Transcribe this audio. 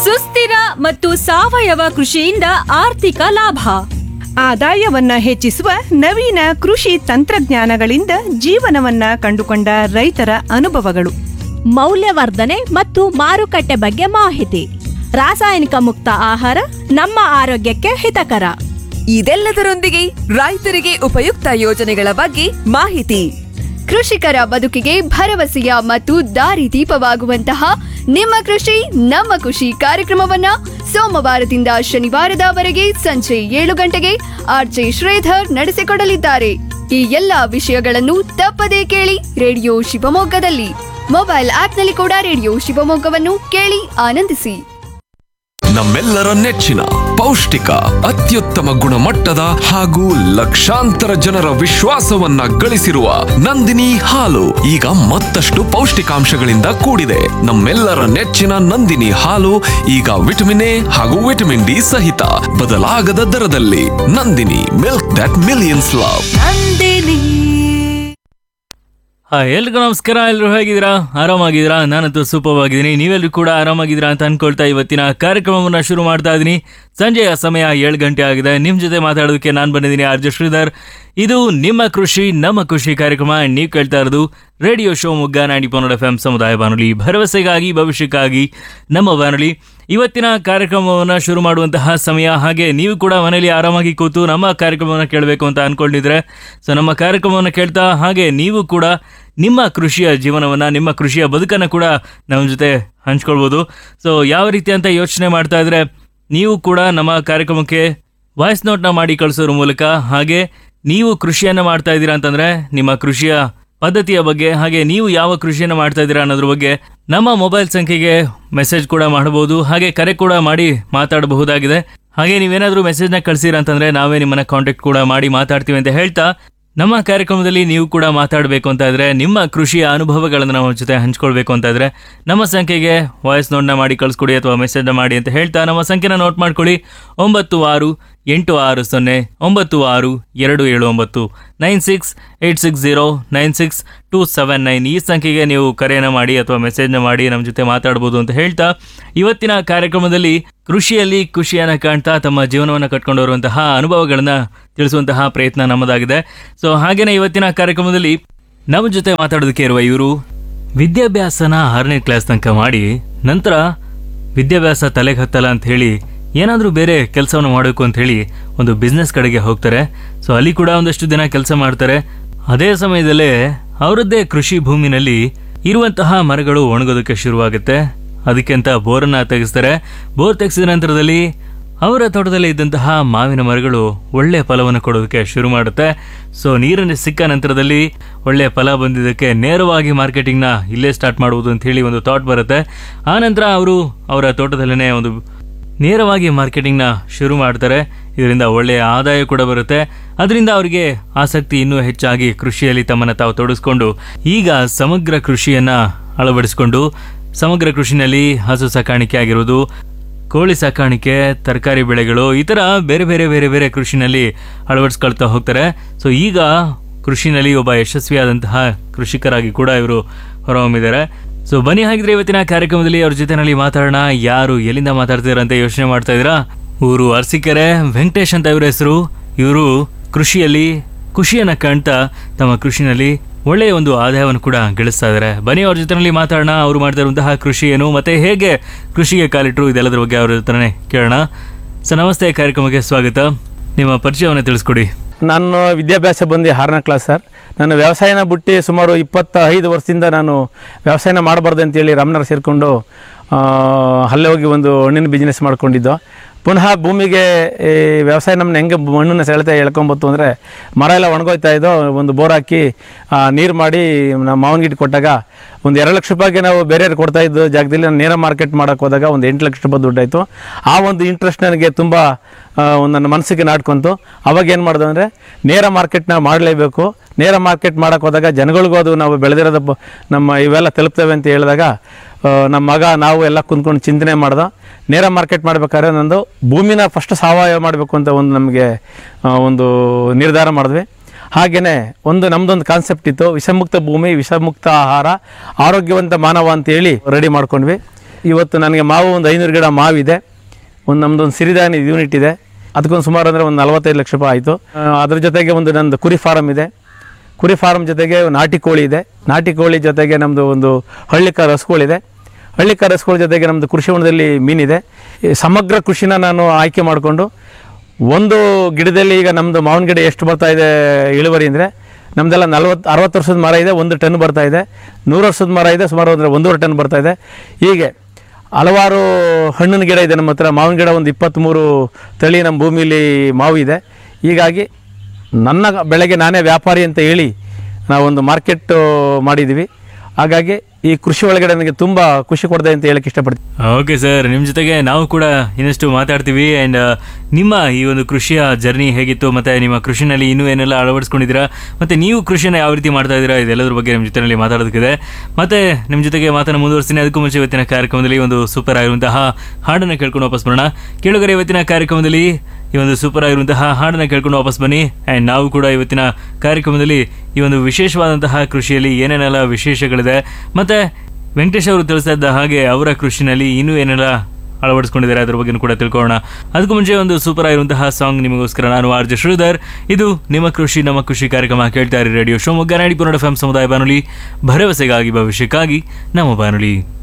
ಸುಸ್ಥಿರ ಮತ್ತು ಸಾವಯವ ಕೃಷಿಯಿಂದ ಆರ್ಥಿಕ ಲಾಭ ಆದಾಯವನ್ನ ಹೆಚ್ಚಿಸುವ ನವೀನ ಕೃಷಿ ತಂತ್ರಜ್ಞಾನಗಳಿಂದ ಜೀವನವನ್ನ ಕಂಡುಕೊಂಡ ರೈತರ ಅನುಭವಗಳು ಮೌಲ್ಯವರ್ಧನೆ ಮತ್ತು ಮಾರುಕಟ್ಟೆ ಬಗ್ಗೆ ಮಾಹಿತಿ ರಾಸಾಯನಿಕ ಮುಕ್ತ ಆಹಾರ ನಮ್ಮ ಆರೋಗ್ಯಕ್ಕೆ ಹಿತಕರ ಇದೆಲ್ಲದರೊಂದಿಗೆ ರೈತರಿಗೆ ಉಪಯುಕ್ತ ಯೋಜನೆಗಳ ಬಗ್ಗೆ ಮಾಹಿತಿ ಕೃಷಿಕರ ಬದುಕಿಗೆ ಭರವಸೆಯ ಮತ್ತು ದಾರಿದೀಪವಾಗುವಂತಹ ನಿಮ್ಮ ಕೃಷಿ ನಮ್ಮ ಖುಷಿ ಕಾರ್ಯಕ್ರಮವನ್ನ ಸೋಮವಾರದಿಂದ ಶನಿವಾರದವರೆಗೆ ಸಂಜೆ ಏಳು ಗಂಟೆಗೆ ಆರ್ಜೆ ಶ್ರೀಧರ್ ನಡೆಸಿಕೊಡಲಿದ್ದಾರೆ ಈ ಎಲ್ಲಾ ವಿಷಯಗಳನ್ನು ತಪ್ಪದೇ ಕೇಳಿ ರೇಡಿಯೋ ಶಿವಮೊಗ್ಗದಲ್ಲಿ ಮೊಬೈಲ್ ಆಪ್ನಲ್ಲಿ ಕೂಡ ರೇಡಿಯೋ ಶಿವಮೊಗ್ಗವನ್ನು ಕೇಳಿ ಆನಂದಿಸಿ ನಮ್ಮೆಲ್ಲರ ನೆಚ್ಚಿನ ಪೌಷ್ಟಿಕ ಅತ್ಯುತ್ತಮ ಗುಣಮಟ್ಟದ ಹಾಗೂ ಲಕ್ಷಾಂತರ ಜನರ ವಿಶ್ವಾಸವನ್ನ ಗಳಿಸಿರುವ ನಂದಿನಿ ಹಾಲು ಈಗ ಮತ್ತಷ್ಟು ಪೌಷ್ಟಿಕಾಂಶಗಳಿಂದ ಕೂಡಿದೆ ನಮ್ಮೆಲ್ಲರ ನೆಚ್ಚಿನ ನಂದಿನಿ ಹಾಲು ಈಗ ವಿಟಮಿನ್ ಎ ಹಾಗೂ ವಿಟಮಿನ್ ಡಿ ಸಹಿತ ಬದಲಾಗದ ದರದಲ್ಲಿ Nandini milk that millions love hi ಎಲ್ರಿಗೂ ನಮಸ್ಕಾರ ಎಲ್ಲರೂ ಹೇಗಿದ್ದೀರಾ ಆರಾಮಾಗಿದ್ದೀರಾ ನಾನಂತೂ ಸೂಪರ್ ಆಗಿದ್ದೀನಿ ನೀವೆಲ್ಲರೂ ಕೂಡ ಆರಾಮಾಗಿದ್ದೀರಾ ಅಂತ ಅನ್ಕೊಳ್ತಾ ಇವತ್ತಿನ ಕಾರ್ಯಕ್ರಮವನ್ನು ಶುರು ಮಾಡ್ತಾ ಇದ್ದೀನಿ ಸಂಜೆಯ ಸಮಯ ಏಳು ಗಂಟೆ ಆಗಿದೆ ನಿಮ್ಮ ಜೊತೆ ಮಾತಾಡೋದಕ್ಕೆ ನಾನು ಬಂದಿದ್ದೀನಿ ಆರ್ಜೆ ಶ್ರೀಧರ್ ಇದು ನಿಮ್ಮ ಕೃಷಿ ನಮ್ಮ ಖುಷಿ ಕಾರ್ಯಕ್ರಮ ನೀವು ಕೇಳ್ತಾ ಇರೋದು ರೇಡಿಯೋ ಶಿವಮೊಗ್ಗ ನಾಡಿ ಪನ್ನಡ ಎಫ್ ಎಂ ಸಮುದಾಯ ಬಾನುಲಿ ಭರವಸೆಗಾಗಿ ಭವಿಷ್ಯಕ್ಕಾಗಿ ನಮ್ಮ ಬಾನುಲಿ ಇವತ್ತಿನ ಕಾರ್ಯಕ್ರಮವನ್ನು ಶುರು ಮಾಡುವಂತಹ ಸಮಯ ಹಾಗೆ ನೀವು ಕೂಡ ಮನೆಯಲ್ಲಿ ಆರಾಮಾಗಿ ಕೂತು ನಮ್ಮ ಕಾರ್ಯಕ್ರಮವನ್ನು ಕೇಳಬೇಕು ಅಂತ ಅನ್ಕೊಂಡಿದ್ರೆ ಸೊ ನಮ್ಮ ಕಾರ್ಯಕ್ರಮವನ್ನು ಕೇಳ್ತಾ ಹಾಗೆ ನೀವು ಕೂಡ ನಿಮ್ಮ ಕೃಷಿಯ ಜೀವನವನ್ನು ನಿಮ್ಮ ಕೃಷಿಯ ಬದುಕನ್ನು ಕೂಡ ನಮ್ಮ ಜೊತೆ ಹಂಚ್ಕೊಳ್ಬೋದು ಸೊ ಯಾವ ರೀತಿ ಅಂತ ಯೋಚನೆ ಮಾಡ್ತಾ ಇದ್ರೆ ನೀವು ಕೂಡ ನಮ್ಮ ಕಾರ್ಯಕ್ರಮಕ್ಕೆ ವಾಯ್ಸ್ ನೋಟ್ನ ಮಾಡಿ ಕಳಿಸೋದ್ರ ಮೂಲಕ ಹಾಗೆ ನೀವು ಕೃಷಿಯನ್ನು ಮಾಡ್ತಾ ಇದ್ದೀರಾ ಅಂತಂದ್ರೆ ನಿಮ್ಮ ಕೃಷಿಯ ಪದ್ಧತಿಯ ಬಗ್ಗೆ ಹಾಗೆ ನೀವು ಯಾವ ಕೃಷಿಯನ್ನು ಮಾಡ್ತಾ ಇದ್ದೀರಾ ಅನ್ನೋದ್ರ ಬಗ್ಗೆ ನಮ್ಮ ಮೊಬೈಲ್ ಸಂಖ್ಯೆಗೆ ಮೆಸೇಜ್ ಕೂಡ ಮಾಡಬಹುದು ಹಾಗೆ ಕರೆ ಕೂಡ ಮಾಡಿ ಮಾತಾಡಬಹುದಾಗಿದೆ ಹಾಗೆ ನೀವೇನಾದರೂ ಮೆಸೇಜ್ನ ಕಳಿಸಿರ ಅಂತಂದ್ರೆ ನಾವೇ ನಿಮ್ಮನ್ನ ಕಾಂಟ್ಯಾಕ್ಟ್ ಕೂಡ ಮಾಡಿ ಮಾತಾಡ್ತೀವಿ ಅಂತ ಹೇಳ್ತಾ ನಮ್ಮ ಕಾರ್ಯಕ್ರಮದಲ್ಲಿ ನೀವು ಕೂಡ ಮಾತಾಡಬೇಕು ಅಂತ ಇದ್ರೆ ನಿಮ್ಮ ಕೃಷಿಯ ಅನುಭವಗಳನ್ನು ನಮ್ಮ ಜೊತೆ ಹಂಚ್ಕೊಳ್ಬೇಕು ಅಂತ ಇದ್ರೆ ನಮ್ಮ ಸಂಖ್ಯೆಗೆ ವಾಯ್ಸ್ ನೋಟ್ನ ಮಾಡಿ ಕಳಿಸ್ಕೊಡಿ ಅಥವಾ ಮೆಸೇಜ್ನ ಮಾಡಿ ಅಂತ ಹೇಳ್ತಾ ನಮ್ಮ ಸಂಖ್ಯೆನ ನೋಟ್ ಮಾಡ್ಕೊಳ್ಳಿ ಒಂಬತ್ತು ಆರು ಎಂಟು ಆರು ಸೊನ್ನೆ ಒಂಬತ್ತು ಆರು ಎರಡು ಏಳು ಒಂಬತ್ತು nine six eight six zero nine six two seven nine ಈ ಸಂಖ್ಯೆಗೆ ನೀವು ಕರೆಯನ್ನು ಮಾಡಿ ಅಥವಾ ಮೆಸೇಜ್ನ ಮಾಡಿ ನಮ್ಮ ಜೊತೆ ಮಾತಾಡ್ಬೋದು ಅಂತ ಹೇಳ್ತಾ ಇವತ್ತಿನ ಕಾರ್ಯಕ್ರಮದಲ್ಲಿ ಕೃಷಿಯಲ್ಲಿ ಖುಷಿಯನ್ನು ಕಾಣ್ತಾ ತಮ್ಮ ಜೀವನವನ್ನು ಕಟ್ಕೊಂಡು ಬರುವಂತಹ ಅನುಭವಗಳನ್ನು ತಿಳಿಸುವಂತಹ ಪ್ರಯತ್ನ ನಮ್ಮದಾಗಿದೆ ಸೊ ಹಾಗೇನೆ ಇವತ್ತಿನ ಕಾರ್ಯಕ್ರಮದಲ್ಲಿ ನಮ್ಮ ಜೊತೆ ಮಾತಾಡೋದಕ್ಕೆ ಇರುವ ಇವರು ವಿದ್ಯಾಭ್ಯಾಸನ ಆರನೇ ಕ್ಲಾಸ್ ತನಕ ಮಾಡಿ ನಂತರ ವಿದ್ಯಾಭ್ಯಾಸ ತಲೆಗೆ ಹತ್ತಲ್ಲ ಅಂತ ಹೇಳಿ ಏನಾದರೂ ಬೇರೆ ಕೆಲಸವನ್ನು ಮಾಡಬೇಕು ಅಂತ ಹೇಳಿ ಒಂದು ಬಿಸ್ನೆಸ್ ಕಡೆಗೆ ಹೋಗ್ತಾರೆ ಸೊ ಅಲ್ಲಿ ಕೂಡ ಒಂದಷ್ಟು ದಿನ ಕೆಲಸ ಮಾಡ್ತಾರೆ ಅದೇ ಸಮಯದಲ್ಲೇ ಅವರದ್ದೇ ಕೃಷಿ ಭೂಮಿನಲ್ಲಿ ಇರುವಂತಹ ಮರಗಳು ಒಣಗೋದಕ್ಕೆ ಶುರುವಾಗುತ್ತೆ ಅದಕ್ಕೆ ಅಂತ ಬೋರನ್ನ ತೆಗೆಸ್ತಾರೆ ಬೋರ್ ತೆಗೆಸಿದ ನಂತರದಲ್ಲಿ ಅವರ ತೋಟದಲ್ಲಿ ಇದ್ದಂತಹ ಮಾವಿನ ಮರಗಳು ಒಳ್ಳೆ ಫಲವನ್ನು ಕೊಡೋದಕ್ಕೆ ಶುರು ಮಾಡುತ್ತೆ ಸೊ ನೀರನ್ನು ಸಿಕ್ಕ ನಂತರದಲ್ಲಿ ಒಳ್ಳೆ ಫಲ ಬಂದಿದ್ದಕ್ಕೆ ನೇರವಾಗಿ ಮಾರ್ಕೆಟಿಂಗ್ನ ಇಲ್ಲೇ ಸ್ಟಾರ್ಟ್ ಮಾಡುವುದು ಅಂತ ಹೇಳಿ ಒಂದು ಥಾಟ್ ಬರುತ್ತೆ ಆ ನಂತರ ಅವರು ಅವರ ತೋಟದಲ್ಲೇ ಒಂದು ನೇರವಾಗಿ ಮಾರ್ಕೆಟಿಂಗ್ನ ಶುರು ಮಾಡ್ತಾರೆ ಇದರಿಂದ ಒಳ್ಳೆಯ ಆದಾಯ ಕೂಡ ಬರುತ್ತೆ ಅದರಿಂದ ಅವರಿಗೆ ಆಸಕ್ತಿ ಇನ್ನೂ ಹೆಚ್ಚಾಗಿ ಕೃಷಿಯಲ್ಲಿ ತಮ್ಮನ್ನು ತಾವು ತೊಡಗಿಸ್ಕೊಂಡು ಈಗ ಸಮಗ್ರ ಕೃಷಿಯನ್ನ ಅಳವಡಿಸಿಕೊಂಡು ಸಮಗ್ರ ಕೃಷಿನಲ್ಲಿ ಹಸು ಸಾಕಾಣಿಕೆ ಆಗಿರೋದು ಕೋಳಿ ಸಾಕಾಣಿಕೆ ತರಕಾರಿ ಬೆಳೆಗಳು ಈ ಥರ ಬೇರೆ ಬೇರೆ ಬೇರೆ ಬೇರೆ ಕೃಷಿನಲ್ಲಿ ಅಳವಡಿಸ್ಕೊಳ್ತಾ ಹೋಗ್ತಾರೆ ಸೊ ಈಗ ಕೃಷಿನಲ್ಲಿ ಒಬ್ಬ ಯಶಸ್ವಿಯಾದಂತಹ ಕೃಷಿಕರಾಗಿ ಕೂಡ ಇವರು ಹೊರಹೊಮ್ಮಿದ್ದಾರೆ ಸೊ ಬನ್ನಿ ಹಾಗಿದ್ರೆ ಇವತ್ತಿನ ಕಾರ್ಯಕ್ರಮದಲ್ಲಿ ಅವ್ರ ಜೊತೆನಲ್ಲಿ ಮಾತಾಡೋಣ ಯಾರು ಎಲ್ಲಿಂದ ಮಾತಾಡ್ತಿದಾರೆ ಅಂತ ಯೋಚನೆ ಮಾಡ್ತಾ ಇದ್ದೀರಾ ಊರು ಅರಸೀಕೆರೆ ವೆಂಕಟೇಶ್ ಅಂತ ಇವರ ಹೆಸರು ಇವರು ಕೃಷಿಯಲ್ಲಿ ಖುಷಿಯನ್ನ ಕಾಣ್ತಾ ತಮ್ಮ ಕೃಷಿನಲ್ಲಿ ಒಳ್ಳೆಯ ಒಂದು ಆದಾಯವನ್ನು ಕೂಡ ಗಳಿಸ್ತಾ ಇದ್ದಾರೆ ಬನ್ನಿ ಅವ್ರ ಜೊತೆನಲ್ಲಿ ಮಾತಾಡೋಣ ಅವರು ಮಾಡ್ತಾ ಇರುವಂತಹ ಕೃಷಿ ಏನು ಮತ್ತೆ ಹೇಗೆ ಕೃಷಿಗೆ ಕಾಲಿಟ್ರು ಇದೆಲ್ಲದರ ಬಗ್ಗೆ ಅವ್ರ ಜೊತೆ ಕೇಳೋಣ ಸೊ ನಮಸ್ತೆ ಕಾರ್ಯಕ್ರಮಕ್ಕೆ ಸ್ವಾಗತ ನಿಮ್ಮ ಪರಿಚಯವನ್ನು ತಿಳಿಸ್ಕೊಡಿ ನಾನು ವಿದ್ಯಾಭ್ಯಾಸ ಬಂದು ಆರನೇ ಕ್ಲಾಸ್ ಸರ್ ನಾನು ವ್ಯವಸಾಯನ ಬಿಟ್ಟು ಸುಮಾರು ಇಪ್ಪತ್ತೈದು ವರ್ಷದಿಂದ ನಾನು ವ್ಯವಸಾಯನ ಮಾಡಬಾರ್ದು ಅಂತೇಳಿ ರಾಮನಗರ ಸೇರಿಕೊಂಡು ಅಲ್ಲೇ ಹೋಗಿ ಒಂದು ಹಣ್ಣಿನ ಬಿಸ್ನೆಸ್ ಮಾಡ್ಕೊಂಡಿದ್ದು ಪುನಃ ಭೂಮಿಗೆ ಈ ವ್ಯವಸಾಯ ನಮ್ಮನ್ನ ಹೆಂಗೆ ಮಣ್ಣನ್ನು ಸೆಳೆತ ಎಳ್ಕೊಂಬತ್ತು ಅಂದರೆ ಮರ ಎಲ್ಲ ಒಣಗೋಯ್ತಾ ಇದ್ದೋ ಒಂದು ಬೋರ್ ಹಾಕಿ ನೀರು ಮಾಡಿ ನಮ್ಮ ಮಾವನ ಗಿಡ ಕೊಟ್ಟಾಗ ಒಂದು ಎರಡು ಲಕ್ಷ ರೂಪಾಯಿಗೆ ನಾವು ಬೇರೆಯವ್ರಿಗೆ ಕೊಡ್ತಾ ಇದ್ದು ಜಾಗದಲ್ಲಿ ನಾನು ನೇರ ಮಾರ್ಕೆಟ್ ಮಾಡೋಕ್ಕೆ ಹೋದಾಗ ಒಂದು ಎಂಟು ಲಕ್ಷ ರೂಪಾಯಿ ದುಡ್ಡಾಯಿತು ಆ ಒಂದು ಇಂಟ್ರೆಸ್ಟ್ ನನಗೆ ತುಂಬ ಆ, ಒಂದು ನನ್ನ ಮನಸ್ಸಿಗೆ ನಾಡ್ಕೊಂತು ಅವಾಗ ಏನು ಮಾಡಿದೆ ಅಂದರೆ ನೇರ ಮಾರ್ಕೆಟ್ನ ಮಾಡಲೇಬೇಕು ನೇರ ಮಾರ್ಕೆಟ್ ಮಾಡೋಕೆ ಹೋದಾಗ ಜನಗಳಿಗೂ ಅದು ನಾವು ಬೆಳೆದಿರೋದು ಬ- ನಮ್ಮ ಇವೆಲ್ಲ ತಲುಪ್ತೇವೆ ಅಂತ ಹೇಳಿದಾಗ ಆ, ನಮ್ಮ ಮಗ ನಾವು ಎಲ್ಲ ಕುಂತ್ಕೊಂಡು ಚಿಂತನೆ ಮಾಡ್ದೆ ನೇರ ಮಾರ್ಕೆಟ್ ಮಾಡ್ಬೇಕಾದ್ರೆ ನಂದು ಭೂಮಿನ ಫಸ್ಟ್ ಸಾವಯವ ಮಾಡಬೇಕು ಅಂತ ಒಂದು ನಮಗೆ ಆ, ಒಂದು ನಿರ್ಧಾರ ಮಾಡಿದ್ವಿ ಹಾಗೆಯೇ ಒಂದು ನಮ್ಮದೊಂದು ಕಾನ್ಸೆಪ್ಟ್ ಇತ್ತು ವಿಷಮುಕ್ತ ಭೂಮಿ ವಿಷಮುಕ್ತ ಆಹಾರ ಆರೋಗ್ಯವಂತ ಮಾನವ ಅಂತೇಳಿ ರೆಡಿ ಮಾಡ್ಕೊಂಡ್ವಿ ಇವತ್ತು ನನಗೆ ಮಾವು ಒಂದು ಐನೂರು ಗಿಡ ಮಾವಿದೆ ಒಂದು ನಮ್ಮದೊಂದು ಸಿರಿಧಾನ್ಯ ಯೂನಿಟ್ ಇದೆ ಅದಕ್ಕೊಂದು ಸುಮಾರು ಅಂದರೆ ಒಂದು ನಲವತ್ತೈದು ಲಕ್ಷ ರೂಪಾಯಿ ಆಯಿತು ಅದ್ರ ಜೊತೆಗೆ ಒಂದು ನಂದು ಕುರಿ ಫಾರಮ್ ಇದೆ ಕುರಿ ಫಾರಮ್ ಜೊತೆಗೆ ನಾಟಿ ಕೋಳಿ ಇದೆ ನಾಟಿ ಕೋಳಿ ಜೊತೆಗೆ ನಮ್ಮದು ಒಂದು ಹಳ್ಳಿಕಾರ ರಸಕೋಳಿದೆ ಹಳ್ಳಿಕಾರ ರಸಕೋಳಿ ಜೊತೆಗೆ ನಮ್ಮದು ಕೃಷಿ ಹೊಂಡದಲ್ಲಿ ಮೀನಿದೆ ಈ ಸಮಗ್ರ ಕೃಷಿನ ನಾನು ಆಯ್ಕೆ ಮಾಡಿಕೊಂಡು ಒಂದು ಗಿಡದಲ್ಲಿ ಈಗ ನಮ್ಮದು ಮಾವಿನ ಗಿಡ ಎಷ್ಟು ಬರ್ತಾ ಇದೆ ಇಳುವರಿ ಅಂದರೆ ನಮ್ಮದೆಲ್ಲ ನಲ್ವತ್ತು ಅರವತ್ತು ವರ್ಷದ ಮರ ಇದೆ ಒಂದು ಟನ್ ಬರ್ತಾ ಇದೆ ನೂರು ವರ್ಷದ ಮರ ಇದೆ ಸುಮಾರು ಅಂದರೆ ಒಂದೂವರೆ ಟನ್ ಬರ್ತಾ ಇದೆ ಹೀಗೆ ಹಲವಾರು ಹಣ್ಣಿನ ಗಿಡ ಇದೆ ನಮ್ಮ ಹತ್ರ ಮಾವಿನ ಗಿಡ ಒಂದು ಇಪ್ಪತ್ತ್ಮೂರು ತಳಿ ನಮ್ಮ ಭೂಮಿಲಿ ಮಾವು ಇದೆ ಹೀಗಾಗಿ ನನ್ನ ಬೆಳೆಗೆ ನಾನೇ ವ್ಯಾಪಾರಿ ಅಂತ ಹೇಳಿ ನಾವೊಂದು ಮಾರ್ಕೆಟ್ ಮಾಡಿದ್ದೀವಿ ಹಾಗಾಗಿ ಈ ಕೃಷಿ ಒಳಗಡೆ ನನಗೆ ತುಂಬ ಖುಷಿ ಕೊಡ್ದೆ ಅಂತ ಹೇಳಕ್ಕೆ ಇಷ್ಟಪಡ್ತೀನಿ ಓಕೆ ಸರ್ ನಿಮ್ಮ ಜೊತೆಗೆ ನಾವು ಕೂಡ ಇನ್ನಷ್ಟು ಮಾತಾಡ್ತೀವಿ ಆ್ಯಂಡ್ ನಿಮ್ಮ ಈ ಒಂದು ಕೃಷಿಯ ಜರ್ನಿ ಹೇಗಿತ್ತು ಮತ್ತು ನಿಮ್ಮ ಕೃಷಿನಲ್ಲಿ ಇನ್ನೂ ಏನೆಲ್ಲ ಅಳವಡಿಸ್ಕೊಂಡಿದ್ದೀರಾ ಮತ್ತು ನೀವು ಕೃಷಿನ ಯಾವ ರೀತಿ ಮಾಡ್ತಾ ಇದ್ದೀರಾ ಇದೆಲ್ಲದ್ರ ಬಗ್ಗೆ ನಿಮ್ಮ ಜೊತೆಯಲ್ಲಿ ಮಾತಾಡೋದಕ್ಕಿದೆ ಮತ್ತು ನಿಮ್ಮ ಜೊತೆಗೆ ಮಾತನ್ನು ಮುಂದುವರಿಸ್ತೀನಿ ಅದಕ್ಕೂ ಮುಂಚೆ ಇವತ್ತಿನ ಕಾರ್ಯಕ್ರಮದಲ್ಲಿ ಒಂದು ಸೂಪರ್ ಆಗಿರುವಂತಹ ಹಾಡನ್ನು ಕೇಳ್ಕೊಂಡು ವಾಪಸ್ ಬರೋಣ ಕೇಳುಗರೆ ಇವತ್ತಿನ ಕಾರ್ಯಕ್ರಮದಲ್ಲಿ ಈ ಒಂದು ಸೂಪರ್ ಆಗಿರುವಂತಹ ಹಾಡನ್ನು ಕೇಳ್ಕೊಂಡು ವಾಪಸ್ ಬನ್ನಿ ಆ್ಯಂಡ್ ನಾವು ಕೂಡ ಇವತ್ತಿನ ಕಾರ್ಯಕ್ರಮದಲ್ಲಿ ಈ ಒಂದು ವಿಶೇಷವಾದಂತಹ ಕೃಷಿಯಲ್ಲಿ ಏನೇನೆಲ್ಲ ವಿಶೇಷಗಳಿದೆ ಮತ್ತು ವೆಂಕಟೇಶ್ ಅವರು ತಿಳಿಸ್ತಾ ಇದ್ದ ಹಾಗೆ ಅವರ ಕೃಷಿನಲ್ಲಿ ಇನ್ನೂ ಏನೆಲ್ಲ ಅಳವಡಿಸ್ಕೊಂಡಿದ್ದಾರೆ ಅದ್ರ ಬಗ್ಗೆ ಕೂಡ ತಿಳ್ಕೊಳ್ಳೋಣ ಅದಕ್ಕೂ ಮುಂಚೆ ಒಂದು ಸೂಪರ್ ಆಗಿರುವಂತಹ ಸಾಂಗ್ ನಿಮಗೋಸ್ಕರ ನಾನು ಆರ್ ಜೆ ಶ್ರೀಧರ್ ಇದು ನಿಮ್ಮ ಕೃಷಿ ನಮ್ಮ ಕೃಷಿ ಕಾರ್ಯಕ್ರಮ ಕೇಳ್ತಾ ಇರಿ ರೇಡಿಯೋ ಶಿವಮೊಗ್ಗ ನಾಡಿ ಪುನಡ ಎಫ್ ಸಮುದಾಯ ಬಾನುಲಿ ಭರವಸೆಗಾಗಿ ಭವಿಷ್ಯಕ್ಕಾಗಿ ನಮ್ಮ ಬಾನುಲಿ